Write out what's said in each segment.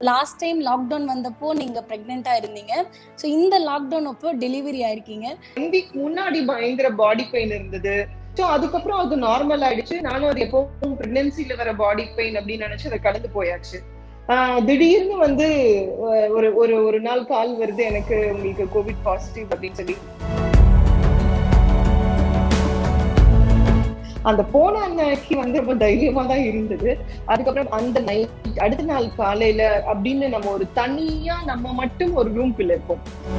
Last time lockdown வந்தப்போ நீங்க பிரெக்னெண்டா இருந்தீங்க ஸோ இந்த லாக்டவுன் அப்போ டெலிவரி ஆயிருக்கீங்க ஒன் வீக் முன்னாடி பயங்கர பாடி பெயின் இருந்தது ஸோ அதுக்கப்புறம் அது நார்மல் ஆயிடுச்சு நானும் அது எப்பவும் பிரெக்னன்சில வர பாடி பெயின் அப்படின்னு நினைச்சு அதை கடந்து போயாச்சு ஆஹ் திடீர்னு வந்து அஹ் ஒரு ஒரு ஒரு நாள் கால் வருது எனக்கு உங்களுக்கு கோவிட் பாசிட்டிவ் அப்படின்னு சொல்லி அந்த போன அன்னைக்கு வந்து ரொம்ப தைரியமா தான் இருந்தது அதுக்கப்புறம் அந்த நைட் அடுத்த நாள் காலையில அப்படின்னு நம்ம ஒரு தனியா நம்ம மட்டும் ஒரு ரூம்குள்ள இருப்போம்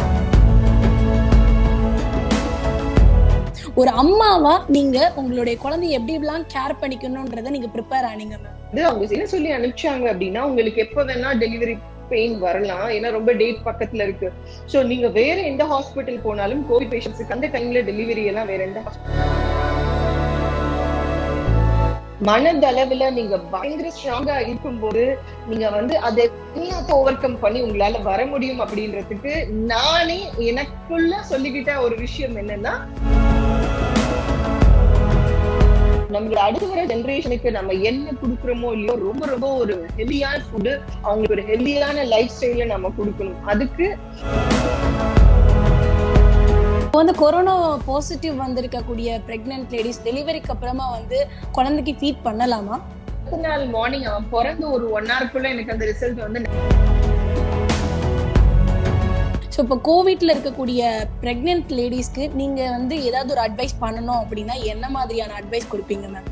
ஒரு அம்மாவா நீங்க உங்களுடைய குழந்தைய எப்படி எப்படிலாம் கேர் பண்ணிக்கணும்ன்றத நீங்க ப்ரிப்பேர் ஆனீங்க மேம் வந்து அவங்க என்ன சொல்லி அனுப்பிச்சாங்க அப்படின்னா உங்களுக்கு எப்ப வேணா டெலிவரி பெயின் வரலாம் ஏன்னா ரொம்ப டேட் பக்கத்துல இருக்கு சோ நீங்க வேற எந்த ஹாஸ்பிட்டல் போனாலும் கோவிட் பேஷண்ட்ஸுக்கு அந்த டைம்ல டெலிவரி எல்லாம் வேற எந்த மனதளவுல நீங்க பயங்கர ஸ்ட்ராங்கா இருக்கும்போது நீங்க வந்து அதை ஓவர் கம் பண்ணி உங்களால வர முடியும் அப்படின்றதுக்கு நானே எனக்குள்ள சொல்லிக்கிட்ட ஒரு விஷயம் என்னன்னா நம்மளோட அடுத்து வர ஜெனரேஷனுக்கு நம்ம என்ன கொடுக்குறோமோ இல்லையோ ரொம்ப ரொம்ப ஒரு ஹெல்தியான ஃபுட்டு அவங்களுக்கு ஒரு ஹெல்தியான லைஃப் ஸ்டைல நம்ம கொடுக்கணும் அதுக்கு இப்போ வந்து கொரோனா பாசிட்டிவ் வந்திருக்கக்கூடிய பிரெக்னென்ட் லேடிஸ் டெலிவரிக்கு அப்புறமா வந்து குழந்தைக்கு ஃபீட் பண்ணலாமா அடுத்த நாள் மார்னிங் அவன் பிறந்த ஒரு ஒன் ஹவருக்குள்ள எனக்கு அந்த ரிசல்ட் வந்து ஸோ இப்போ கோவிட்ல இருக்கக்கூடிய பிரெக்னென்ட் லேடிஸ்க்கு நீங்க வந்து ஏதாவது ஒரு அட்வைஸ் பண்ணணும் அப்படின்னா என்ன மாதிரியான அட்வைஸ் கொடுப்பீங்க மேம்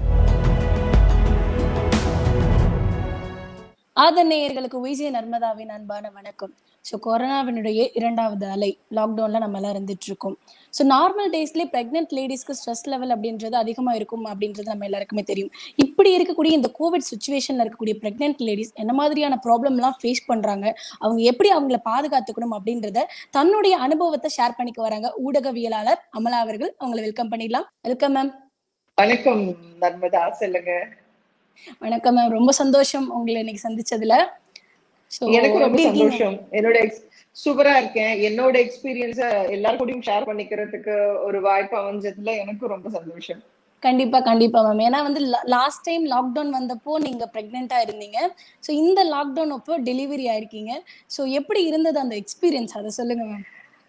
ஆத நேயர்களுக்கு விஜய நர்மதாவின் அன்பான வணக்கம் ஸோ கொரோனாவினுடைய இரண்டாவது அலை லாக்டவுன்ல நம்ம எல்லாம் இருந்துட்டு இருக்கோம் ஸோ நார்மல் டேஸ்லேயே பிரெக்னென்ட் லேடிஸ்க்கு ஸ்ட்ரெஸ் லெவல் அப்படின்றது அதிகமாக இருக்கும் அப்படின்றது நம்ம எல்லாருக்குமே தெரியும் இப்படி இருக்கக்கூடிய இந்த கோவிட் சுச்சுவேஷன்ல இருக்கக்கூடிய பிரெக்னென்ட் லேடிஸ் என்ன மாதிரியான ப்ராப்ளம்லாம் ஃபேஸ் பண்றாங்க அவங்க எப்படி அவங்கள பாதுகாத்துக்கணும் அப்படின்றத தன்னுடைய அனுபவத்தை ஷேர் பண்ணிக்க வராங்க ஊடகவியலாளர் அமலா அவர்கள் அவங்களை வெல்கம் பண்ணிடலாம் வெல்கம் மேம் வணக்கம் நர்மதா சொல்லுங்க வணக்கம் மேம் ரொம்ப சந்தோஷம் உங்களை இன்னைக்கு சந்திச்சதுல So, எனக்கு ரொம்ப எப்படி இருக்கீங்க? சந்தோஷம் என்னோட சூப்பரா இருக்கேன் என்னோட எக்ஸ்பீரியன்ஸ எல்லார் கூடயும் ஷேர் பண்ணிக்கிறதுக்கு ஒரு வாய்ப்பு அமைஞ்சதுல எனக்கும் ரொம்ப சந்தோஷம் கண்டிப்பா கண்டிப்பா மேம் ஏன்னா வந்து லாஸ்ட் டைம் லாக்டவுன் வந்தப்போ நீங்க பிரெக்னெண்டா இருந்தீங்க ஸோ இந்த லாக்டவுன் அப்போ டெலிவரி ஆயிருக்கீங்க ஸோ எப்படி இருந்தது அந்த எக்ஸ்பீரியன்ஸ் அதை சொல்லுங்க மேம்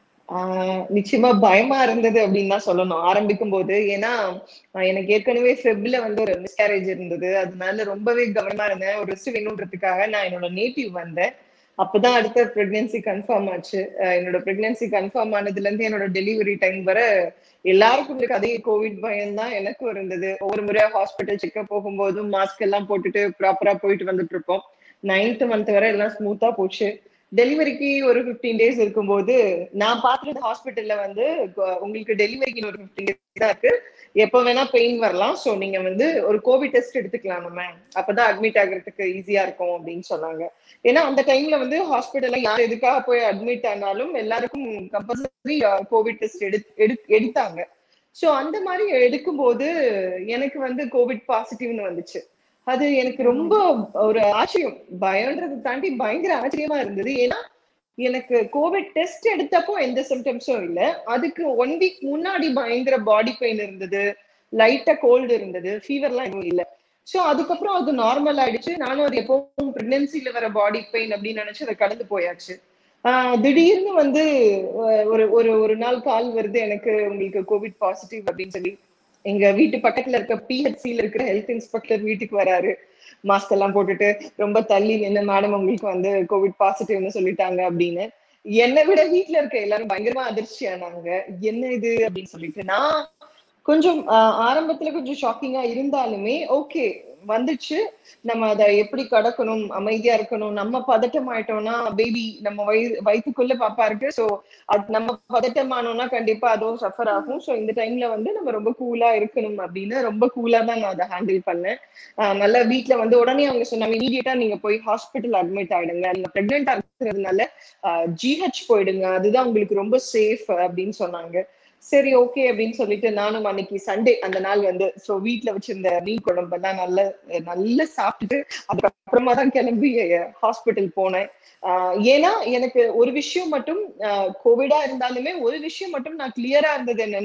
ஆஹ் நிச்சயமா பயமா இருந்தது அப்படின்னு தான் சொல்லணும் ஆரம்பிக்கும் போது ஏன்னா ஆஹ் எனக்கு ஏற்கனவே ஃபெப்ல வந்து ஒரு மிஸ்கேரேஜ் இருந்தது அதனால ரொம்பவே கவனமா இருந்தேன் ஒரு ரெஸ்ட் வேணுன்றதுக்காக நான் என்னோட நேட்டிவ் வந்தேன் அப்பதான் அடுத்த பிரெக்னன்சி கன்ஃபார்ம் ஆச்சு ஆஹ் என்னோட பிரெக்னன்சி கன்ஃபார்ம் ஆனதுல இருந்து என்னோட டெலிவரி டைம் வர எல்லாருக்கும் இருக்கு அதே கோவிட் பயம் தான் எனக்கும் இருந்தது ஒவ்வொரு முறை ஹாஸ்பிட்டல் செக்அப் போகும்போதும் மாஸ்க் எல்லாம் போட்டுட்டு ப்ராப்பரா போயிட்டு வந்துட்டு இருப்போம் நைன்த் மந்த் வரை எல்லாம் ஸ்மூத்தா போச்சு டெலிவரிக்கு ஒரு பிப்டீன் டேஸ் இருக்கும்போது நான் பாக்குறது ஹாஸ்பிட்டல்ல வந்து கு- உங்களுக்கு டெலிவரிக்கு ஒரு பிப்டீன் டேஸ் தான் இருக்கு எப்ப வேணா பெயின் வரலாம் சோ நீங்க வந்து ஒரு கோவிட் டெஸ்ட் எடுத்துக்கலாம் நம்ம அப்பதான் அட்மிட் ஆகுறதுக்கு ஈஸியா இருக்கும் அப்படின்னு சொன்னாங்க ஏன்னா அந்த டைம்ல வந்து ஹாஸ்பிட்டல்ல யார் எதுக்காக போய் அட்மிட் ஆனாலும் எல்லாருக்கும் கம்பல்சரி கோவிட் டெஸ்ட் எடு எடு- எடுத்தாங்க சோ அந்த மாதிரி எடுக்கும்போது எனக்கு வந்து கோவிட் பாசிட்டிவ்னு வந்துச்சு அது எனக்கு ரொம்ப ஒரு ஆச்சரியம் பயம்ன்றதை தாண்டி பயங்கர ஆச்சரியமா இருந்தது ஏன்னா எனக்கு கோவிட் டெஸ்ட் எடுத்தப்போ எந்த சிம்டம்ஸும் இல்ல அதுக்கு ஒன் வீக் முன்னாடி பயங்கர பாடி பெயின் இருந்தது லைட்டா கோல்டு இருந்தது ஃபீவர்லாம் எதுவும் இல்ல சோ அதுக்கப்புறம் அது நார்மல் ஆயிடுச்சு நானும் அது எப்பவும் பிரெக்னன்சில வர பாடி பெயின் அப்படின்னு நினைச்சு அதை கடந்து போயாச்சு ஆஹ் திடீர்னு வந்து அஹ் ஒரு ஒரு ஒரு நாள் கால் வருது எனக்கு உங்களுக்கு கோவிட் பாசிட்டிவ் அப்படின்னு சொல்லி எங்க வீட்டு பக்கத்துல இருக்க பிஹெச்சில இருக்கிற ஹெல்த் இன்ஸ்பெக்டர் வீட்டுக்கு வராரு மாஸ்க் எல்லாம் போட்டுட்டு ரொம்ப தள்ளி நின்று மேடம் உங்களுக்கு வந்து கோவிட் பாசிட்டிவ்னு சொல்லிட்டாங்க அப்படின்னு என்னை விட வீட்ல இருக்க எல்லாரும் பயங்கரமா அதிர்ச்சியானாங்க என்ன இது அப்படின்னு சொல்லிட்டு நான் கொஞ்சம் ஆஹ் ஆரம்பத்துல கொஞ்சம் ஷாக்கிங்கா இருந்தாலுமே ஓகே வந்துச்சு நம்ம அதை எப்படி கடக்கணும் அமைதியா இருக்கணும் நம்ம பதட்டம் ஆயிட்டோம்னா பேபி நம்ம வயி வயிற்றுக்குள்ள பாப்பா இருக்கு சோ அது நம்ம பதட்டமானோம்னா கண்டிப்பா அதுவும் சஃபர் ஆகும் சோ இந்த டைம்ல வந்து நம்ம ரொம்ப கூலா இருக்கணும் அப்படின்னு ரொம்ப கூலா தான் நான் அதை ஹேண்டில் பண்ணேன் ஆஹ் நல்லா வீட்ல வந்து உடனே அவங்க சொன்னாங்க இமீடியட்டா நீங்க போய் ஹாஸ்பிட்டல் அட்மிட் ஆயிடுங்க நீங்க பிரெக்னெண்டா இருக்கிறதுனால ஜிஹெச் போயிடுங்க அதுதான் உங்களுக்கு ரொம்ப சேஃப் அப்படின்னு சொன்னாங்க சரி ஓகே அப்படின்னு சொல்லிட்டு நானும் அன்னைக்கு சண்டே அந்த நாள் வந்து சோ வீட்ல வச்சிருந்த மீன் குழம்பெல்லாம் நல்ல நல்லா சாப்பிட்டுட்டு அதுக்கப்புறமா தான் கிளம்பி ஹாஸ்பிட்டல் போனேன் ஆஹ் ஏன்னா எனக்கு ஒரு விஷயம் மட்டும் கோவிடா இருந்தாலுமே ஒரு விஷயம் மட்டும் நான் கிளியரா இருந்தது என்னன்னா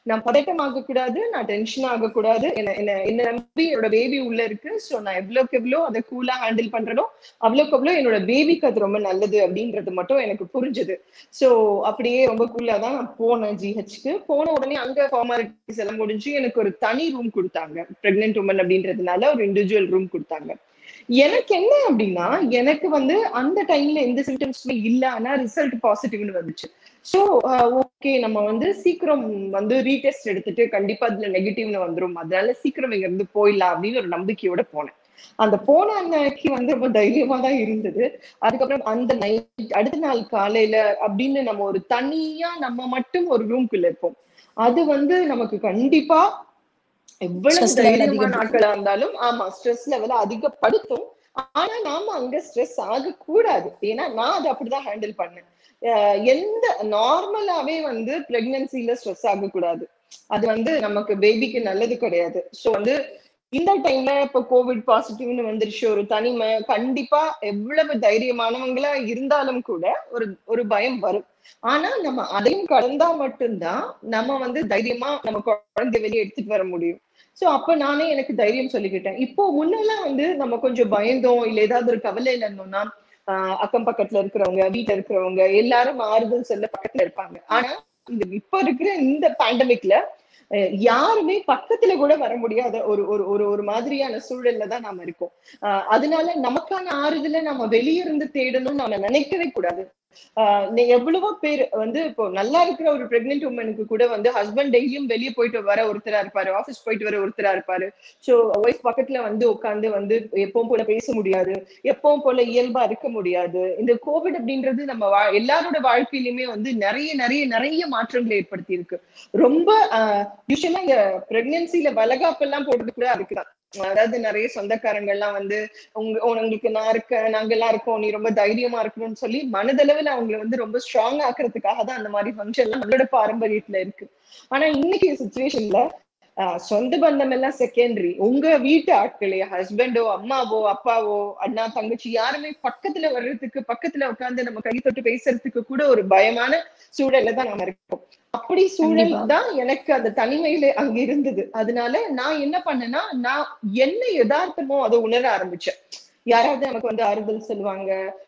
நான் பதட்டம் ஆகக்கூடாது நான் டென்ஷன் ஆகக்கூடாது என்ன என்ன என்ன நம்பி என்னோட பேபி உள்ள இருக்கு ஸோ நான் எவ்வளோக்கு எவ்வளோ அதை கூலா ஹேண்டில் பண்றனோ அவ்வளோக்கு அவ்வளோ என்னோட பேபிக்கு அது ரொம்ப நல்லது அப்படின்றது மட்டும் எனக்கு புரிஞ்சுது ஸோ அப்படியே ரொம்ப கூலா தான் நான் போனேன் ஜிஹெச்க்கு போன உடனே அங்க ஃபார்மாலிட்டிஸ் எல்லாம் முடிஞ்சு எனக்கு ஒரு தனி ரூம் கொடுத்தாங்க பிரெக்னென்ட் உமன் அப்படின்றதுனால ஒரு இண்டிவிஜுவல் ரூம் கொடுத்தாங்க எனக்கு என்ன அப்படின்னா எனக்கு வந்து அந்த டைம்ல எந்த சிம்டம்ஸுமே இல்ல ஆனா ரிசல்ட் பாசிட்டிவ்னு வந்துச்சு ஸோ ஓகே நம்ம வந்து சீக்கிரம் வந்து ரீடெஸ்ட் எடுத்துட்டு கண்டிப்பா அதுல நெகட்டிவ்னு வந்துரும் அதனால சீக்கிரம் இங்க இருந்து போயிடலாம் அப்படின்னு ஒரு நம்பிக்கையோட போனேன் அந்த போன அன்னைக்கு வந்து ரொம்ப தைரியமா தான் இருந்தது அதுக்கப்புறம் அந்த நைட் அடுத்த நாள் காலையில அப்படின்னு நம்ம ஒரு தனியா நம்ம மட்டும் ஒரு ரூம்குள்ள இருப்போம் அது வந்து நமக்கு கண்டிப்பா எவ்வளவு Stress level தைரியமான அதிகப்படுத்தும். நாட்களா இருந்தாலும் ஆமா ஸ்ட்ரெஸ் லெவல அதிகப்படுத்தும் ஆனா நாம அங்க ஸ்ட்ரெஸ் ஆக கூடாது ஏன்னா நான் அதை அப்படிதான் ஹேண்டில் பண்ணேன் அஹ் எந்த நார்மலாவே வந்து பிரெக்னன்சில ஸ்ட்ரெஸ் ஆக கூடாது அது வந்து நமக்கு பேபிக்கு நல்லது கிடையாது சோ வந்து இந்த டைம்ல இப்ப கோவிட் பாசிட்டிவ்னு வந்துருச்சு ஒரு தனிமை கண்டிப்பா எவ்வளவு தைரியமானவங்களா இருந்தாலும் கூட ஒரு ஒரு பயம் வரும் ஆனா நம்ம அதையும் கடந்தா மட்டும்தான் நம்ம வந்து தைரியமா நம்ம குழந்தைய வெளியே எடுத்துட்டு வர முடியும் சோ அப்ப நானே எனக்கு தைரியம் சொல்லிக்கிட்டேன் இப்போ முன்னெல்லாம் வந்து நம்ம கொஞ்சம் பயந்தோம் இல்ல ஏதாவது ஒரு கவலையில இருந்தோம்னா ஆஹ் அக்கம் பக்கத்துல இருக்கிறவங்க வீட்டுல இருக்கிறவங்க எல்லாரும் ஆறுதல் சொல்ல பக்கத்துல இருப்பாங்க ஆனா இந்த இப்ப இருக்கிற இந்த பேண்டமிக்ல யாருமே பக்கத்துல கூட வர முடியாத ஒரு ஒரு ஒரு ஒரு மாதிரியான சூழல்ல தான் நாம இருக்கோம் ஆஹ் அதனால நமக்கான ஆறுதலை நம்ம வெளிய இருந்து தேடணும்னு நம்ம நினைக்கவே கூடாது ஆஹ் நீ எவ்வளவோ பேர் வந்து இப்போ நல்லா இருக்கிற ஒரு பிரெக்னென்ட் உமனுக்கு கூட வந்து ஹஸ்பண்ட் டெய்லியும் வெளியே போயிட்டு வர ஒருத்தரா இருப்பாரு ஆபீஸ் போயிட்டு வர ஒருத்தரா இருப்பாரு சோ ஒய்ஃப் பக்கத்துல வந்து உட்காந்து வந்து எப்பவும் போல பேச முடியாது எப்பவும் போல இயல்பா இருக்க முடியாது இந்த கோவிட் அப்படின்றது நம்ம வா எல்லாரோட வாழ்க்கையிலுமே வந்து நிறைய நிறைய நிறைய மாற்றங்களை ஏற்படுத்தி இருக்கு ரொம்ப யூஸ்வலா இந்த பிரெக்னன்சில வளகாப்பெல்லாம் போடுறது கூட அதுக்குதான் அதாவது நிறைய சொந்தக்காரங்கள்லாம் வந்து உங்க உங்களுக்கு நான் இருக்கேன் நாங்க எல்லாம் இருக்கோம் நீ ரொம்ப தைரியமா இருக்கணும்னு சொல்லி மனதளவுல அவங்களை வந்து ரொம்ப ஸ்ட்ராங் ஆக்குறதுக்காக தான் அந்த மாதிரி ஃபங்க்ஷன் எல்லாம் நம்மளோட பாரம்பரியத்துல இருக்கு ஆனா இன்னைக்கு சுச்சுவேஷன்ல சொந்த பந்தம் எல்லாம் செகண்டரி உங்க வீட்டு ஆட்களே ஹஸ்பண்டோ அம்மாவோ அப்பாவோ அண்ணா தங்கச்சி யாருமே பக்கத்துல வர்றதுக்கு பக்கத்துல உட்காந்து நம்ம கை தொட்டு பேசுறதுக்கு கூட ஒரு பயமான சூழல்ல தான் நாம இருக்கோம் அப்படி சூழல் தான் எனக்கு அந்த தனிமையில அங்க இருந்தது அதனால நான் என்ன பண்ணேன்னா நான் என்ன யதார்த்தமோ அதை உணர ஆரம்பிச்சேன் யாராவது நமக்கு வந்து ஆறுதல் சொல்லுவாங்க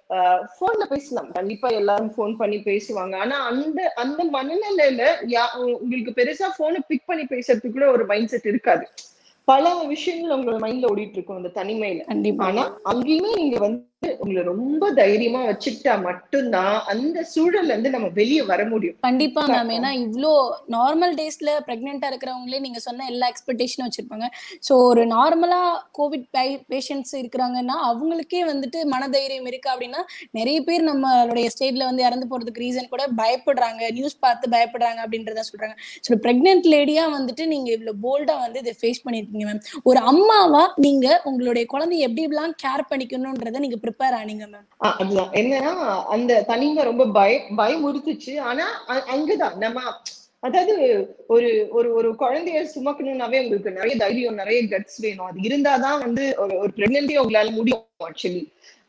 போன்ல பேசலாம் கண்டிப்பா எல்லாரும் போன் பண்ணி பேசுவாங்க ஆனா அந்த அந்த மனநிலையில யா உங்களுக்கு பெருசா போனை பிக் பண்ணி பேசுறதுக்கு கூட ஒரு மைண்ட் செட் இருக்காது பல விஷயங்கள் உங்களோட மைண்ட்ல ஓடிட்டு இருக்கும் அந்த தனிமையில ஆனா அங்கேயுமே நீங்க வந்து உங்களை ரொம்ப தைரியமா வச்சுக்கிட்டா மட்டும்தான் அந்த சூழல்ல இருந்து நம்ம வெளியே வர முடியும் கண்டிப்பா மேம் ஏன்னா இவ்ளோ நார்மல் டேஸ்ல பிரெக்னெண்டா இருக்கிறவங்களே நீங்க சொன்ன எல்லா எக்ஸ்பெக்டேஷனும் வச்சிருப்பாங்க சோ ஒரு நார்மலா கோவிட் பேஷண்ட்ஸ் இருக்கிறாங்கன்னா அவங்களுக்கே வந்துட்டு மனதைரியம் இருக்கு அப்படின்னா நிறைய பேர் நம்மளுடைய ஸ்டேட்ல வந்து இறந்து போறதுக்கு ரீசன் கூட பயப்படுறாங்க நியூஸ் பார்த்து பயப்படுறாங்க அப்படின்றத சொல்றாங்க ஸோ பிரெக்னென்ட் லேடியா வந்துட்டு நீங்க இவ்வளவு போல்டா வந்து இதை ஃபேஸ் பண்ணிருக்கீங்க மேம் ஒரு அம்மாவா நீங்க உங்களுடைய குழந்தைய எப்படி எப்படிலாம் கேர் பண்ணிக்கணும்ன்றத நீங்க ப்ரிப்பேர் ஆனீங்க மேம் அதுதான் என்னன்னா அந்த தனிமை ரொம்ப பய பயமுறுத்துச்சு ஆனா அங்கதான் நம்ம அதாவது ஒரு ஒரு ஒரு குழந்தைய சுமக்கணும்னாவே உங்களுக்கு நிறைய தைரியம் நிறைய கட்ஸ் வேணும் அது இருந்தாதான் வந்து ஒரு ஒரு பிரெக்னன்டியா உங்களால முடியும் ஆக்சுவலி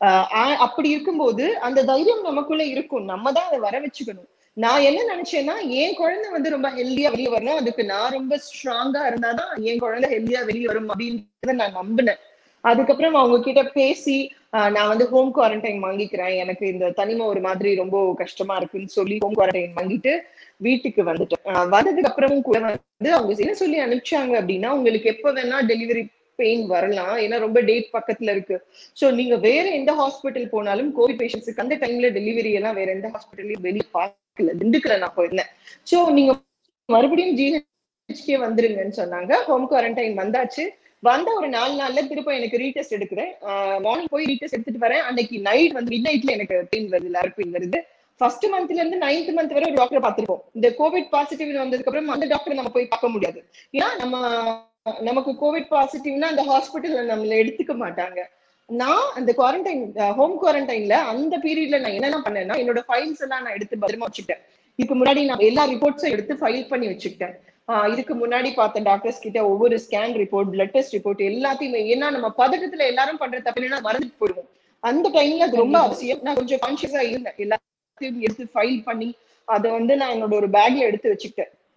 அப்படி இருக்கும்போது அந்த தைரியம் நமக்குள்ள இருக்கும் நம்ம தான் அதை வர வச்சுக்கணும் நான் என்ன நினைச்சேன்னா என் குழந்தை வந்து ரொம்ப ஹெல்தியா வெளியே வரணும் அதுக்கு நான் ரொம்ப ஸ்ட்ராங்கா இருந்தாதான் என் குழந்தை ஹெல்தியா வெளியே வரும் அப்படின்றத நான் நம்பினேன் அதுக்கப்புறம் அவங்க கிட்ட பேசி நான் வந்து ஹோம் குவாரண்டைன் வாங்கிக்கிறேன் எனக்கு இந்த தனிமை ஒரு மாதிரி ரொம்ப கஷ்டமா இருக்குன்னு சொல்லி ஹோம் குவாரண்டைன் வாங்கிட்டு வீட்டுக்கு வந்துட்டேன் வந்ததுக்கு அப்புறமும் கூட வந்து அவங்க என்ன சொல்லி அனுப்பிச்சாங்க அப்படின்னா உங்களுக்கு எப்ப வேணா டெலிவரி பெயின் வரலாம் ஏன்னா ரொம்ப டேட் பக்கத்துல இருக்கு சோ நீங்க வேற எந்த ஹாஸ்பிட்டல் போனாலும் கோவிட் பேஷண்ட்ஸுக்கு அந்த டைம்ல டெலிவரி எல்லாம் வேற எந்த ஹாஸ்பிட்டல்லையும் வெளியே பார்க்கல திண்டுக்கல நான் போயிருந்தேன் சோ நீங்க மறுபடியும் ஜிஹெச்கே வந்துருங்கன்னு சொன்னாங்க ஹோம் குவாரண்டைன் வந்தாச்சு வந்த ஒரு நாலு நாள்ல திரும்ப எனக்கு ரீடெஸ்ட் எடுக்கிறேன் மார்னிங் போய் ரீடெஸ்ட் எடுத்துட்டு வரேன் அன்னைக்கு நைட் வந்து மிட் நைட்ல எனக்கு பெயின் வருது லேர் பெயின் வருது ஃபர்ஸ்ட் மந்த்ல இருந்து நைன்த் மந்த் வரை ஒரு டாக்டர் பார்த்திருப்போம் இந்த கோவிட் பாசிட்டிவ் வந்ததுக்கு அப்புறம் அந்த டாக்டர் நம்ம போய் பார்க்க முடியாது ஏன்னா நம்ம நமக்கு கோவிட் பாசிட்டிவ்னா அந்த ஹாஸ்பிட்டல்ல நம்மள எடுத்துக்க மாட்டாங்க நான் அந்த குவாரண்டைன் ஹோம் குவாரண்டைன்ல அந்த பீரியட்ல நான் என்னென்ன பண்ணேன்னா என்னோட ஃபைல்ஸ் எல்லாம் நான் எடுத்து பத்திரமா வச்சுக்கிட்டேன் இதுக்கு முன்னாடி நான் எல்லா ரிப்போர்ட்ஸும் எடுத்து ஃபைல் பண்ணி வச்சுக்கிட்டேன் இதுக்கு முன்னாடி பார்த்த டாக்டர்ஸ் கிட்ட ஒவ்வொரு scan report blood test report எல்லாத்தையுமே ஏன்னா நம்ம பதட்டத்துல எல்லாரும் பண்ற தப்பு மறந்துட்டு போயிடுவோம் அந்த டைம்ல அது ரொம்ப அவசியம் நான் கொஞ்சம் கான்சியஸா இருந்தேன் எல்லாத்தையும் எடுத்து ஃபைல் பண்ணி அதை வந்து நான் என்னோட ஒரு பேக்ல எடுத்து வச்சுக்கிட்டேன்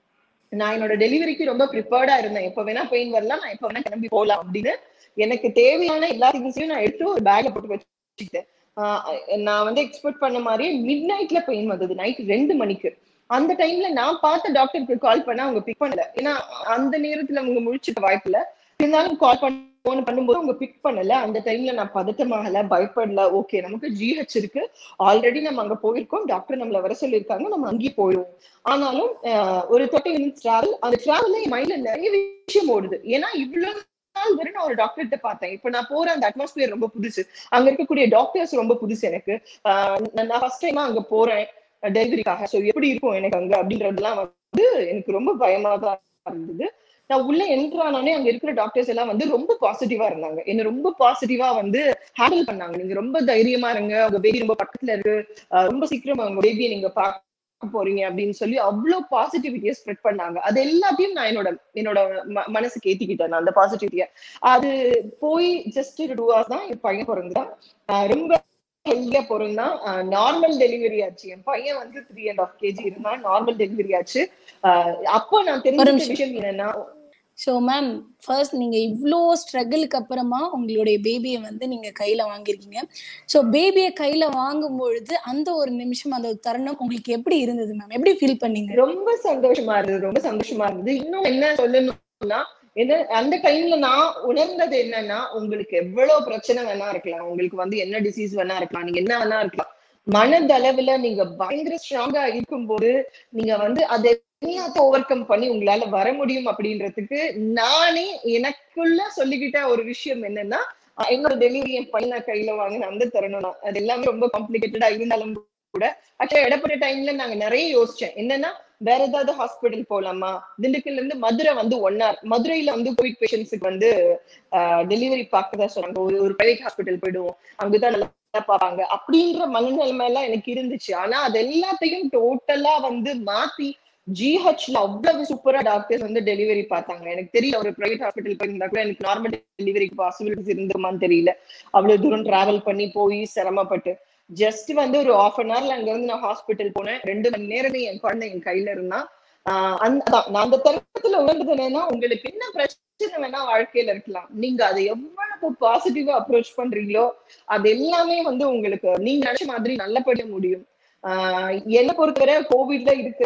நான் என்னோட டெலிவரிக்கு ரொம்ப ப்ரிப்பேர்டா இருந்தேன் எப்ப வேணா பெயின் வரலாம் நான் எப்ப வேணா கிளம்பி போகலாம் அப்படின்னு எனக்கு தேவையான எல்லா திங்ஸையும் நான் எடுத்து ஒரு பேக்ல போட்டு வச்சுக்கிட்டேன் ஆஹ் நான் வந்து எக்ஸ்பெக்ட் பண்ண மாதிரியே மிட் நைட்ல பெயின் வந்தது நைட் ரெண்டு மணிக்கு அந்த டைம்ல நான் பார்த்த டாக்டருக்கு கால் பண்ண அவங்க பிக் பண்ணல ஏன்னா அந்த நேரத்துல அவங்க முழிச்சுக்க வாய்ப்பு இல்ல இருந்தாலும் கால் பண்ண போன் பண்ணும்போது அவங்க பிக் பண்ணல அந்த டைம்ல நான் பதட்டமாகல பயப்படல ஓகே நமக்கு ஜிஹெச் இருக்கு ஆல்ரெடி நம்ம அங்க போயிருக்கோம் டாக்டர் நம்மள வர சொல்லியிருக்காங்க நம்ம அங்கேயே போயிடுவோம் ஆனாலும் ஆஹ் ஒரு தேர்ட்டி மினிட்ஸ் டிராவல் அந்த டிராவல்ல என் மைண்ட்ல நிறைய விஷயம் ஓடுது ஏன்னா இவ்வளவு நாள் வரை நான் ஒரு டாக்டர்கிட்ட பார்த்தேன் இப்ப நான் போற அந்த அட்மாஸ்பியர் ரொம்ப புதுசு அங்க இருக்கக்கூடிய டாக்டர்ஸ் ரொம்ப புதுசு எனக்கு ஆஹ் நான் ஃபர்ஸ்ட் டைமா அங்க போறேன் டெலிவரிக்காக சோ எப்படி இருக்கும் எனக்கு அங்க அப்படின்றதெல்லாம் வந்து எனக்கு ரொம்ப பயமா தான் இருந்தது நான் உள்ள என்ட்ரானே அங்க இருக்கிற டாக்டர்ஸ் எல்லாம் வந்து ரொம்ப பாசிட்டிவா இருந்தாங்க என்ன ரொம்ப பாசிட்டிவா வந்து ஹேண்டில் பண்ணாங்க நீங்க ரொம்ப தைரியமா இருங்க உங்க பேபி ரொம்ப பக்கத்துல இருக்கு ஆஹ் ரொம்ப சீக்கிரம் உங்க பேபியை நீங்க பார்க்க போறீங்க அப்படின்னு சொல்லி அவ்வளவு பாசிட்டிவிட்டியை ஸ்ப்ரெட் பண்ணாங்க அது எல்லாத்தையும் நான் என்னோட என்னோட ம- மனசுக்கு ஏத்திக்கிட்டேன் நான் அந்த பாசிட்டிவிட்டிய அது போய் ஜஸ்ட் டூ ஹவர்ஸ் தான் என் பையன் பிறந்தான் ஆஹ் ரொம்ப ஹெல்தியா பிறந்தான் நார்மல் டெலிவரி ஆச்சு என் பையன் வந்து த்ரீ அண்ட் ஆஃப் கேஜி இருந்தான் நார்மல் டெலிவரி ஆச்சு ஆஹ் அப்போ நான் தெரிஞ்ச நிமிஷம். விஷயம் என்னன்னா ஸோ மேம் ஃபர்ஸ்ட் நீங்க இவ்வளோ ஸ்ட்ரகிளுக்கு அப்புறமா உங்களுடைய பேபியை வந்து நீங்க கையில வாங்கியிருக்கீங்க ஸோ பேபியை கையில வாங்கும் பொழுது அந்த ஒரு நிமிஷம் அந்த ஒரு தருணம் உங்களுக்கு எப்படி இருந்தது மேம் எப்படி ஃபீல் பண்ணீங்க ரொம்ப சந்தோஷமா இருந்தது ரொம்ப சந்தோஷமா இருந்தது இன்னும் என்ன சொல்லணும்னா என்ன அந்த டைம்ல நான் உணர்ந்தது என்னன்னா உங்களுக்கு எவ்வளவு பிரச்சனை வேணா இருக்கலாம் உங்களுக்கு வந்து என்ன டிசீஸ் வேணா இருக்கலாம் நீங்க என்ன வேணா இருக்கலாம் மனதளவுல நீங்க பயங்கர ஸ்ட்ராங்கா இருக்கும்போது நீங்க வந்து அதை ஓவர் கம் பண்ணி உங்களால வர முடியும் அப்படின்றதுக்கு நானே எனக்குள்ள சொல்லிக்கிட்ட ஒரு விஷயம் என்னன்னா அஹ் என்னோட டெலிவரி என் பையனை கையில வாங்கின அந்த தருணம் தான் அது எல்லாமே ரொம்ப காம்ப்ளிகேட்டடா இருந்தாலும் கூட ஆக்சுவலா இடப்பட்ட டைம்ல நாங்க நிறைய யோசிச்சேன் என்னன்னா வேற ஏதாவது ஹாஸ்பிட்டல் போலாமா திண்டுக்கல்ல இருந்து மதுரை வந்து ஒன் ஹவர் மதுரையில வந்து கோவிட் பேஷண்ட்ஸுக்கு வந்து டெலிவரி பார்க்கதா சொன்னாங்க ஒரு ஒரு பிரைவேட் ஹாஸ்பிட்டல் போயிடுவோம் அங்கதான் நல்லா பார்ப்பாங்க அப்படின்ற மனநிலைமை எல்லாம் எனக்கு இருந்துச்சு ஆனா அது எல்லாத்தையும் டோட்டலா வந்து மாத்தி ஜிஹெச்ல அவ்வளவு சூப்பரா டாக்டர்ஸ் வந்து டெலிவரி பார்த்தாங்க எனக்கு தெரியல ஒரு பிரைவேட் ஹாஸ்பிட்டல் போயிருந்தா கூட எனக்கு நார்மல் டெலிவரிக்கு பாசிபிலிட்டிஸ் இருந்துருமான்னு தெரியல அவ்வளவு தூரம் டிராவல் பண்ணி போய் சிரமப்பட்டு ஜஸ்ட் வந்து ஒரு ஆஃப் அன் ஹவர்ல அங்க இருந்து நான் ஹாஸ்பிட்டல் போனேன் ரெண்டு மணி நேரம் என் குழந்தை என் கையில இருந்தான் ஆஹ் அந்த அதான், நான் அந்த தருணத்துல உணர்ந்தது என்னன்னா உங்களுக்கு என்ன பிரச்சனை வேணா வாழ்க்கையில இருக்கலாம் நீங்க அதை எவ்வளவு பாசிட்டிவா அப்ரோச் பண்றீங்களோ அது எல்லாமே வந்து உங்களுக்கு நீங்க நினைச்ச மாதிரி நல்லபடியா முடியும் ஆஹ் என்னை பொறுத்தவரை கோவிட்ல இருக்க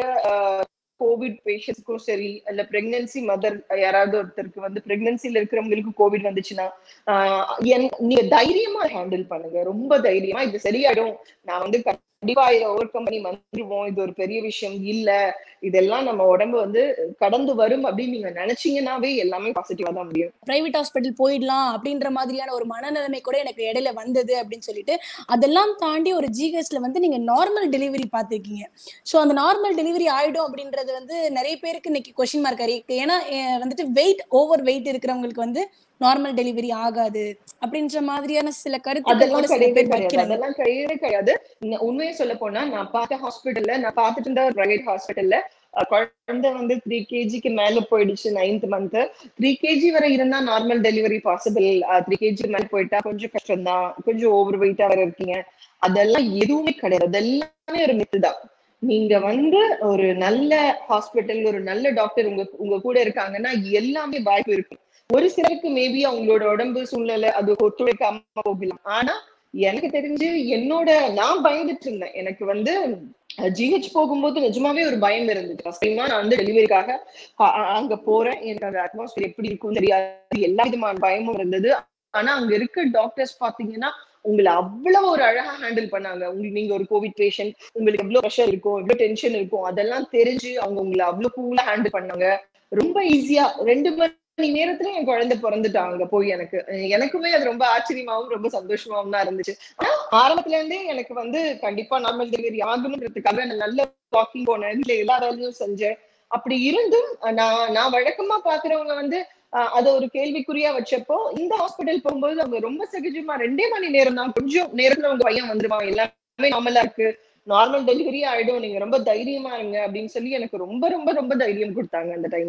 கோவிட் பேஷண்ட்ஸ்க்கும் சரி இல்ல பிரெக்னன்சி மதர் யாராவது ஒருத்தருக்கு வந்து பிரெக்னன்சில இருக்கிறவங்களுக்கு கோவிட் வந்துச்சுன்னா ஆஹ் என்- நீங்க தைரியமா ஹேண்டில் பண்ணுங்க ரொம்ப தைரியமா இது சரியாயிடும் நான் வந்து கண்டிப்பா இதை ஓவர் கம் பண்ணி வந்துருவோம் இது ஒரு பெரிய விஷயம் இல்ல இதெல்லாம் நம்ம உடம்பு வந்து கடந்து வரும் அப்படின்னு நீங்க நினைச்சீங்கன்னாவே எல்லாமே பாசிட்டிவா தான் முடியும் பிரைவேட் ஹாஸ்பிட்டல் போயிடலாம் அப்படின்ற மாதிரியான ஒரு மனநிலைமை கூட எனக்கு இடையில வந்தது அப்படின்னு சொல்லிட்டு அதெல்லாம் தாண்டி ஒரு ஜிஹெச்ல வந்து நீங்க நார்மல் டெலிவரி பார்த்துருக்கீங்க ஸோ அந்த நார்மல் டெலிவரி ஆயிடும் அப்படின்றது வந்து நிறைய பேருக்கு இன்னைக்கு கொஸ்டின் மார்க் இருக்கு ஏன்னா அஹ் வந்துட்டு வெயிட் ஓவர் வெயிட் இருக்கிறவங்களுக்கு வந்து நார்மல் டெலிவரி ஆகாது அப்படின்ற மாதிரியான சில கருத்துக்கள் அதெல்லாம் கூட சில கிடையவே பேர் கிடையாது வைக்கிறாங்க அதெல்லாம் கிடையவே கிடையாது நீங்க உண்மையை சொல்ல போனா நான் பார்த்த ஹாஸ்பிட்டல்ல நான் பார்த்துட்டு இருந்த பிரைவேட் ஹாஸ்பிட்டல்ல குழந்தை வந்து த்ரீ கேஜிக்கு மேல போயிடுச்சு நைன்த் மந்த் த்ரீ கேஜி வரை இருந்தா normal delivery possible three KG மேல போயிட்டா கொஞ்சம் கஷ்டம் தான் கொஞ்சம் ஓவர் வெயிட்டா வர இருக்கீங்க அதெல்லாம் எதுவுமே கிடையாது அதெல்லாமே ஒரு மித்து தான் நீங்க வந்து ஒரு நல்ல ஹாஸ்பிட்டல் ஒரு நல்ல டாக்டர் உங்க உங்க கூட இருக்காங்கன்னா எல்லாமே வாய்ப்பு இருக்கு ஒரு சிலருக்கு மேபி அவங்களோட உடம்பு சூழ்நிலை அது ஒத்துழைக்காம போகலாம் ஆனா எனக்கு தெரிஞ்சு என்னோட நான் பயந்துட்டு இருந்தேன் எனக்கு வந்து ஜிஹெச் போகும்போது நிஜமாவே ஒரு பயம் இருந்துச்சு ஃபர்ஸ்ட் டைமா நான் வந்து டெலிவரிக்காக அங்க போறேன் எனக்கு அந்த அட்மாஸ்பியர் எப்படி இருக்கும்னு தெரியாது எல்லா விதமான பயமும் இருந்தது ஆனா அங்க இருக்க டாக்டர்ஸ் பாத்தீங்கன்னா உங்களை அவ்வளவு ஒரு அழகா ஹேண்டில் பண்ணாங்க உங்களுக்கு நீங்க ஒரு கோவிட் பேஷண்ட் உங்களுக்கு எவ்வளவு ப்ரெஷர் இருக்கும் எவ்வளவு டென்ஷன் இருக்கும் அதெல்லாம் தெரிஞ்சு அவங்க உங்களை அவ்வளவு கூலா ஹேண்டில் பண்ணாங்க ரொம்ப ஈஸியா ரெண்டு மணி நேரத்துல என் குழந்தை பிறந்துட்டான் அங்க போய் எனக்கு எனக்குமே அது ரொம்ப ஆச்சரியமாவும் ரொம்ப சந்தோஷமாவும் தான் இருந்துச்சு ஆனா ஆரம்பத்துல இருந்தே எனக்கு வந்து கண்டிப்பா நார்மல் டெலிவரி ஆகணுன்றதுக்காக நான் நல்ல வாக்கிங் போனேன் வீட்டுல எல்லா வேலையும் செஞ்சேன் அப்படி இருந்தும் நான் நான் வழக்கமா பாக்குறவங்க வந்து அதை ஒரு கேள்விக்குறியா வச்சப்போ இந்த ஹாஸ்பிட்டல் போகும்போது அவங்க ரொம்ப சகஜமா ரெண்டே மணி நேரம் தான் கொஞ்சம் நேரத்துல உங்க பையன் வந்துருவான் எல்லாமே நார்மலா இருக்கு நார்மல் டெலிவரி ஆயிடும் நீங்க ரொம்ப தைரியமா இருங்க அப்படின்னு சொல்லி எனக்கு ரொம்ப ரொம்ப ரொம்ப தைரியம் கொடுத்தாங்க அந்த டைம்ல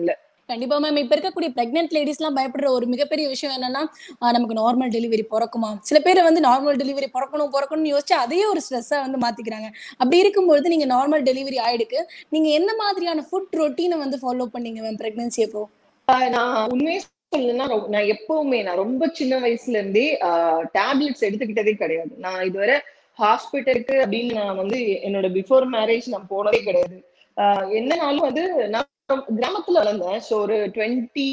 கண்டிப்பா மேம் இப்ப இருக்கக்கூடிய பிரெக்னென்ட் லேடிஸ் எல்லாம் பயப்படுற ஒரு மிகப்பெரிய விஷயம் என்னன்னா ஆஹ் நமக்கு நார்மல் டெலிவரி பிறக்குமா சில பேர் வந்து நார்மல் டெலிவரி பிறக்கணும் பிறக்கணும்னு யோசிச்சு அதையே ஒரு ஸ்ட்ரெஸ்ஸா வந்து மாத்திக்கிறாங்க அப்படி இருக்கும்பொழுது நீங்க நார்மல் டெலிவரி ஆயிடுக்கு நீங்க என்ன மாதிரியான ஃபுட் ரொட்டீனை வந்து ஃபாலோ பண்ணீங்க மேம் பிரெக்னன்சி அப்போ ஆஹ் நான் உண்மையை சொல்லணும்னா ரொ- நான் எப்பவுமே நான் ரொம்ப சின்ன வயசுல இருந்தே டேப்லெட்ஸ் எடுத்துக்கிட்டதே கிடையாது நான் இதுவரை ஹாஸ்பிட்டலுக்கு அப்படின்னு நான் வந்து என்னோட பிஃபோர் மேரேஜ் நான் போனதே கிடையாது ஆஹ் என்னனாலும் வந்து நான் கிராமத்துல வளர்ந்தேன் ஸோ ஒரு டுவெண்ட்டி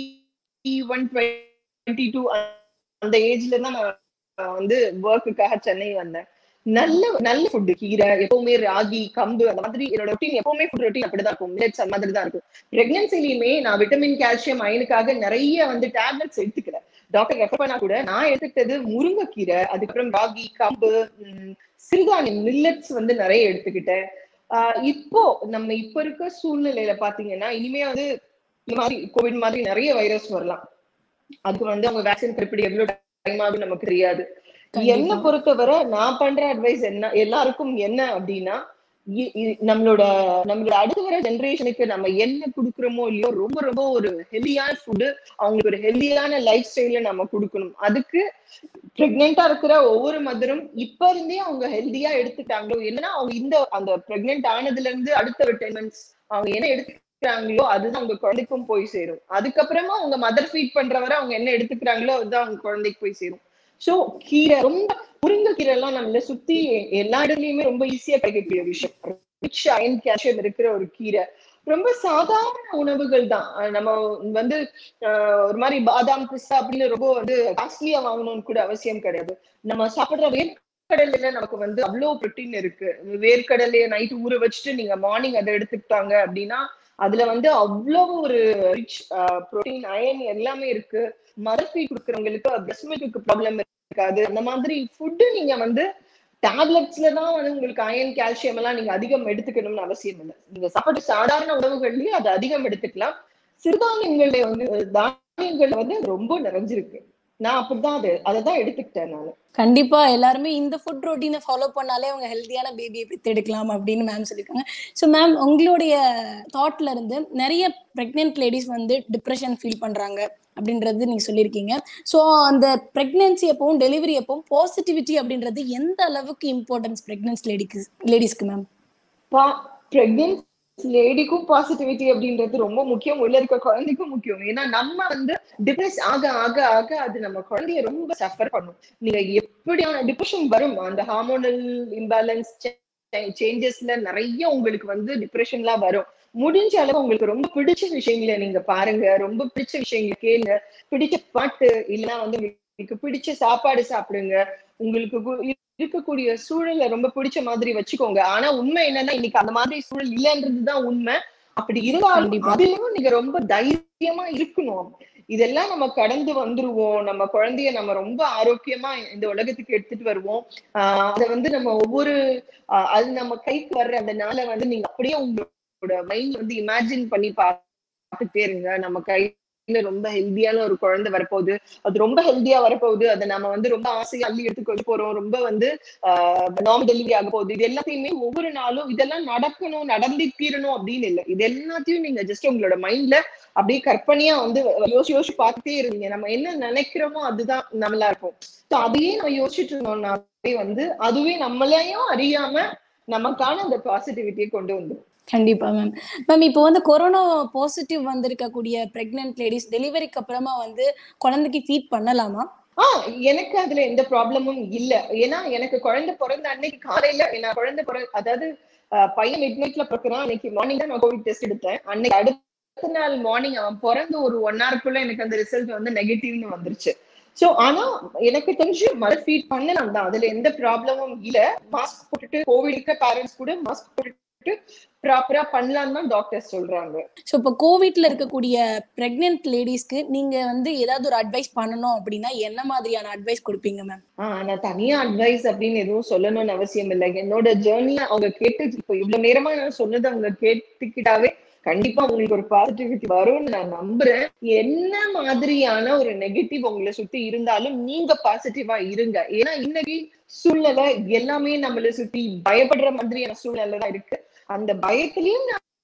ஒன் டுவெண்ட்டி டூ அந்த ஏஜ்ல தான் நான் வந்து ஒர்க்குக்காக சென்னை வந்தேன் நல்ல நல்ல ஃபுட் கீரை எப்பவுமே ராகி கம்பு அந்த மாதிரி என்னோட ரொட்டீன் எப்பவுமே ஃபுட் ரொட்டீன் அப்படிதான் இருக்கும் மில்லட்ஸ் அந்த மாதிரி தான் இருக்கும் பிரெக்னன்சிலையுமே நான் விட்டமின் கால்சியம் அயனுக்காக நிறைய வந்து டேப்லெட்ஸ் எடுத்துக்கல டாக்டர் ரெஃபர் பண்ணா கூட நான் எடுத்துக்கிட்டது முருங்கைக்கீரை அதுக்கப்புறம் ராகி கம்பு உம், சிறுதானியம் மில்லட்ஸ் வந்து நிறைய எடுத்துக்கிட்டேன் ஆஹ் இப்போ நம்ம இப்ப இருக்க சூழ்நிலையில பாத்தீங்கன்னா இனிமே வந்து இந்த மாதிரி கோவிட் மாதிரி நிறைய வைரஸ் வரலாம் அதுக்கு வந்து அவங்க வேக்சின் எப்படி எவ்வளவு டைம் ஆகும் நமக்கு தெரியாது என்ன கண்டிப்பா. பொறுத்தவரை நான் பண்ற அட்வைஸ் என்ன எல்லாருக்கும் என்ன அப்படின்னா இ- இ- நம்மளோட நம்மளோட அடுத்து வர ஜெனரேஷனுக்கு நம்ம என்ன குடுக்குறோமோ இல்லையோ ரொம்ப ரொம்ப ஒரு ஹெல்தியான ஃபுட்டு அவங்களுக்கு ஒரு ஹெல்தியான லைஃப் ஸ்டைல நம்ம கொடுக்கணும் அதுக்கு பிரெக்னெண்டா இருக்கிற ஒவ்வொரு மதரும் இப்ப இருந்தே அவங்க ஹெல்தியா எடுத்துட்டாங்களோ என்னன்னா அவங்க இந்த அந்த பிரெக்னென்ட் ஆனதுல இருந்து அடுத்த ஒரு டென் மந்த்ஸ் அவங்க என்ன எடுத்துக்கிறாங்களோ அதுதான் அவங்க குழந்தைக்கும் போய் சேரும் அதுக்கப்புறமா அவங்க மதர் ஃபீட் பண்றவரை அவங்க என்ன எடுத்துக்கிறாங்களோ அதுதான் அவங்க குழந்தைக்கு போய் சேரும் சோ கீரை ரொம்ப முருங்கைக்கீரை எல்லாம் நம்மள சுத்தி எல்லா இடத்துலயுமே ரொம்ப ஈஸியா கிடைக்கக்கூடிய விஷயம் ரிச் அயன் கால்சியம் இருக்கிற ஒரு கீரை ரொம்ப சாதாரண உணவுகள் தான் அஹ் நம்ம வந்து ஆஹ் ஒரு மாதிரி பாதாம் பிஸ்தா அப்படின்னு ரொம்ப வந்து காஸ்ட்லியா வாங்கணும்னு கூட அவசியம் கிடையாது நம்ம சாப்பிடுற வேர்க்கடலையில நமக்கு வந்து அவ்வளவு புரோட்டீன் இருக்கு வேர்க்கடலைய நைட் ஊற வச்சுட்டு நீங்க மார்னிங் அதை எடுத்துக்கிட்டாங்க அப்படின்னா அதுல வந்து அவ்வளவு ஒரு ரிச் புரோட்டீன் அயன் எல்லாமே இருக்கு மதர் ஃபீட் கொடுக்குறவங்களுக்கு பிரஸ்ட் மில்க்கு ப்ராப்ளம் இருக்காது அந்த மாதிரி ஃபுட்டு நீங்க வந்து டேப்லெட்ஸ்ல தான் வந்து உங்களுக்கு அயன் கால்சியம் எல்லாம் நீங்க அதிகம் எடுத்துக்கணும்னு அவசியம் இல்லை நீங்க சாப்பிட்ட சாதாரண உணவுகள்லயே அது அதிகம் எடுத்துக்கலாம் சிறுதானியங்கள்ல வந்து தானியங்கள்ல வந்து ரொம்ப நிறைஞ்சிருக்கு நான் அப்படிதான் அது அதை தான் எடுத்துக்கிட்டேன் நான் கண்டிப்பா எல்லாருமே இந்த ஃபுட் ரொட்டீனை ஃபாலோ பண்ணாலே அவங்க ஹெல்த்தியான பேபியை பெற்றெடுக்கலாம் அப்படின்னு மேம் சொல்லியிருக்காங்க ஸோ மேம் உங்களுடைய தாட்ல இருந்து நிறைய பிரெக்னென்ட் லேடிஸ் வந்து டிப்ரெஷன் ஃபீல் பண்றாங்க அப்படின்றது நீங்க சொல்லியிருக்கீங்க ஸோ அந்த பிரெக்னன்சி எப்பவும் டெலிவரி எப்பவும் பாசிட்டிவிட்டி அப்படின்றது எந்த அளவுக்கு இம்பார்ட்டன்ஸ் பிரெக்னன்ஸ் லேடிக்கு லேடிஸ்க்கு மேம் பிரெக்னன்ட் லேடிக்கும் பாசிட்டிவிட்டி அப்படின்றது ரொம்ப முக்கியம் உள்ள இருக்க குழந்தைக்கும் முக்கியம் ஏன்னா நம்ம வந்து டிப்ரெஸ் ஆக ஆக ஆக அது நம்ம குழந்தைய ரொம்ப சஃபர் பண்ணும் நீங்க எப்படியான டிப்ரெஷன் வரும் அந்த ஹார்மோனல் இம்பேலன்ஸ் சேஞ்சஸ்ல நிறைய உங்களுக்கு வந்து டிப்ரெஷன்லாம் வரும் முடிஞ்ச அளவு உங்களுக்கு ரொம்ப பிடிச்ச விஷயங்களை நீங்க பாருங்க ரொம்ப பிடிச்ச விஷயங்களை கேளுங்க பிடிச்ச பாட்டு இல்லைன்னா வந்து உங்களுக்கு பிடிச்ச சாப்பாடு சாப்பிடுங்க உங்களுக்கு கு- இருக்கக்கூடிய சூழலை ரொம்ப பிடிச்ச மாதிரி வச்சுக்கோங்க ஆனா உண்மை என்னன்னா இன்னைக்கு அந்த மாதிரி சூழல் இல்லைன்றதுதான் உண்மை அப்படி இருந்தாலும் கண்டிப்பா. அதுலயும் நீங்க ரொம்ப தைரியமா இருக்கணும் இதெல்லாம் நம்ம கடந்து வந்துருவோம் நம்ம குழந்தைய நம்ம ரொம்ப ஆரோக்கியமா இந்த உலகத்துக்கு எடுத்துட்டு வருவோம் ஆஹ் அதை வந்து நம்ம ஒவ்வொரு ஆஹ் அது நம்ம கைக்கு வர்ற அந்த நாளை வந்து நீங்க அப்படியே உங்களோட மைண்ட் வந்து இமேஜின் பண்ணி பார்த்துட்டே இருங்க நம்ம கையில ரொம்ப ஹெல்தியான ஒரு குழந்தை வரப்போகுது அது ரொம்ப ஹெல்தியா வரப்போகுது அதை நம்ம வந்து ரொம்ப ஆசையா அள்ளி எடுத்துக்கொண்டு போறோம் ரொம்ப வந்து நார்மல் டெலிவரி ஆக போகுது இது எல்லாத்தையுமே ஒவ்வொரு நாளும் இதெல்லாம் நடக்கணும் நடந்தே தீரணும் அப்படின்னு இல்லை இது எல்லாத்தையும் நீங்க ஜஸ்ட் உங்களோட மைண்ட்ல அப்படியே கற்பனையா வந்து யோசிச்சு யோசிச்சு பார்த்துட்டே இருந்தீங்க நம்ம என்ன நினைக்கிறோமோ அதுதான் நம்மளா இருக்கும் ஸோ அதையே நம்ம யோசிச்சுட்டு இருந்தோம்னாவே வந்து அதுவே நம்மளையும் அறியாம நமக்கான அந்த பாசிட்டிவிட்டியை கொண்டு வந்துடும் கண்டிப்பா மேம் மேம் இப்போ வந்து கொரோனா பாசிட்டிவ் வந்திருக்கக்கூடிய பிரெக்னென்ட் லேடிஸ் டெலிவரிக்கு அப்புறமா வந்து குழந்தைக்கு ஃபீட் பண்ணலாமா ஆஹ் எனக்கு அதுல எந்த ப்ராப்ளமும் இல்ல ஏன்னா எனக்கு குழந்தை பிறந்த அன்னைக்கு காலையில நான் குழந்தை பிற அதாவது ஆஹ் பையன் மிட் நைட்ல பிறக்கிறான் அன்னைக்கு மார்னிங் தான் நான் கோவிட் டெஸ்ட் எடுத்தேன் அன்னைக்கு அடுத்த நாள் மார்னிங் அவன் பிறந்து ஒரு ஒன் ஹவருக்குள்ள எனக்கு அந்த ரிசல்ட் வந்து நெகட்டிவ்னு வந்துருச்சு சோ ஆனா எனக்கு தெரிஞ்சு மதர் ஃபீட் பண்ணலாம் தான் அதுல எந்த ப்ராப்ளமும் இல்ல மாஸ்க் போட்டுட்டு கோவிட் இருக்க பேரண்ட்ஸ் கூட மாஸ்க் போட்டுட்டு ப்ராப்பரா பண்ணலாம் தான் டாக்டர் சொல்றாங்க ஸோ இப்போ கோவிட்ல இருக்கக்கூடிய பிரெக்னென்ட் லேடிஸ்க்கு நீங்க வந்து ஏதாவது ஒரு அட்வைஸ் பண்ணணும் அப்படின்னா என்ன மாதிரியான அட்வைஸ் கொடுப்பீங்க மேம் ஆஹ் நான் தனியா அட்வைஸ் அப்படின்னு எதுவும் சொல்லணும்னு அவசியம் இல்லை என்னோட ஜேர்னில அவங்க கேட்டு இப்போ இவ்வளவு நேரமா நான் சொன்னது அவங்க கேட்டுக்கிட்டாவே கண்டிப்பா உங்களுக்கு ஒரு பாசிட்டிவிட்டி வரும்னு நான் நம்புறேன் என்ன மாதிரியான ஒரு நெகட்டிவ் உங்களை சுத்தி இருந்தாலும் நீங்க பாசிட்டிவா இருங்க ஏன்னா இன்னைக்கு சூழ்நிலை எல்லாமே நம்மளை சுத்தி பயப்படுற மாதிரியான சூழ்நிலை தான் இருக்கு அந்த பயத்திலயும்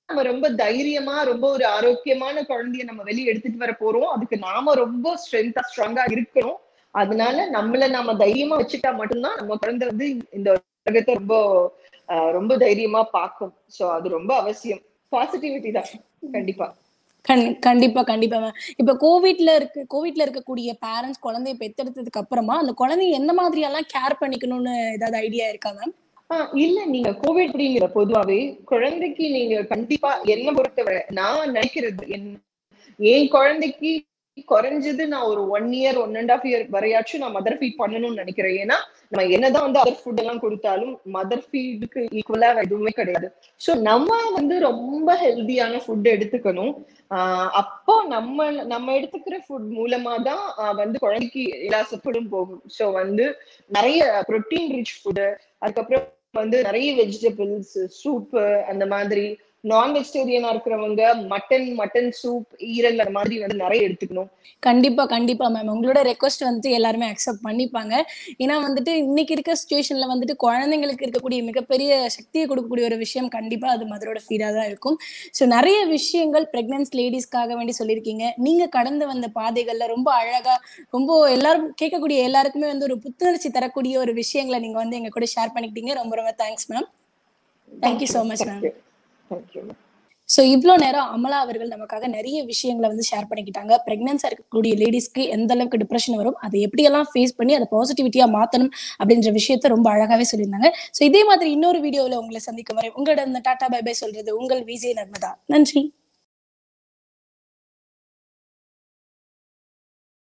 நம்ம ரொம்ப தைரியமா ரொம்ப ஒரு ஆரோக்கியமான குழந்தைய நம்ம வெளியே எடுத்துட்டு வர போறோம் அதுக்கு நாம ரொம்ப ஸ்ட்ரென்த்தா ஸ்ட்ராங்கா இருக்கணும் அதனால நம்மள நாம தைரியமா வச்சுட்டா மட்டும்தான் நம்ம குழந்தை வந்து இந்த உலகத்தை ரொம்ப ஆஹ் ரொம்ப தைரியமா பார்க்கும் சோ அது ரொம்ப அவசியம் பாசிட்டிவிட்டி தான் கண்டிப்பா கண் கண்டிப்பா கண்டிப்பா மேம் இப்ப கோவிட்ல இருக்கு கோவிட்ல இருக்கக்கூடிய பேரண்ட்ஸ் குழந்தைய பெத்தெடுத்ததுக்கு அப்புறமா அந்த குழந்தைய எந்த மாதிரி எல்லாம் கேர் பண்ணிக்கணும்னு ஏதாவது ஐடியா இருக்கா மேம் ஆஹ் இல்ல நீங்க கோவிட் அப்படிங்கிற பொதுவாவே குழந்தைக்கு நீங்க கண்டிப்பா என்ன பொறுத்தவரை நான் நினைக்கிறது என் என் குழந்தைக்கு குறைஞ்சது நான் ஒரு one year one and half year வரையாச்சும் நான் மதர் ஃபீட் பண்ணணும்னு நினைக்கிறேன் ஏன்னா நம்ம என்னதான் வந்து அதர் ஃபுட் எல்லாம் கொடுத்தாலும் மதர் ஃபீடுக்கு ஈக்குவலா எதுவுமே கிடையாது சோ நம்ம வந்து ரொம்ப ஹெல்தியான ஃபுட் எடுத்துக்கணும் ஆஹ் அப்போ நம்ம நம்ம எடுத்துக்கிற ஃபுட் மூலமா தான் ஆஹ் வந்து குழந்தைக்கு எல்லா சத்துடும் போகும் சோ வந்து நிறைய ப்ரோட்டீன் ரிச் ஃபுட் அதுக்கப்புறம் வந்து நிறைய வெஜிடபிள்ஸ் சூப்பு அந்த மாதிரி நான் வெஜிடேரியனா இருக்கிறவங்க மட்டன் மட்டன் சூப் ஈரல் அந்த மாதிரி வந்து நிறைய எடுத்துக்கணும் கண்டிப்பா கண்டிப்பா மேம் உங்களோட ரெக்வஸ்ட் வந்துட்டு எல்லாருமே அக்செப்ட் பண்ணிப்பாங்க ஏன்னா வந்துட்டு இன்னைக்கு இருக்க சுச்சுவேஷன்ல வந்துட்டு குழந்தைங்களுக்கு இருக்கக்கூடிய மிகப்பெரிய சக்தியை கொடுக்கக்கூடிய ஒரு விஷயம் கண்டிப்பா அது மதரோட ஃபீடா தான் இருக்கும் ஸோ நிறைய விஷயங்கள் பிரெக்னன்ஸ் லேடிஸ்க்காக வேண்டி சொல்லியிருக்கீங்க நீங்க கடந்து வந்த பாதைகள்ல ரொம்ப அழகா ரொம்ப எல்லாரும் கேட்கக்கூடிய எல்லாருக்குமே வந்து ஒரு புத்துணர்ச்சி தரக்கூடிய ஒரு விஷயங்களை நீங்க வந்து எங்க கூட ஷேர் பண்ணிக்கிட்டீங்க ரொம்ப ரொம்ப thanks ma'am thank you so much ma'am thank you so இவ்வளோ நேரம் அமலா அவர்கள் நமக்காக நிறைய விஷயங்களை வந்து ஷேர் பண்ணிக்கிட்டாங்க ப்ரெக்னன்ஸாக இருக்கக்கூடிய லேடிஸ்க்கு எந்த அளவுக்கு டிப்ரெஷன் வரும் அதை எப்படியெல்லாம் ஃபேஸ் பண்ணி அதை பாசிட்டிவிட்டியாக மாற்றணும் அப்படின்ற விஷயத்த ரொம்ப அழகாவே சொல்லியிருந்தாங்க ஸோ இதே மாதிரி இன்னொரு வீடியோவில் உங்களை சந்திக்கும் வரை உங்களிடம் டாடா பை பை சொல்றது உங்கள் விஜய் நர்மதா நன்றி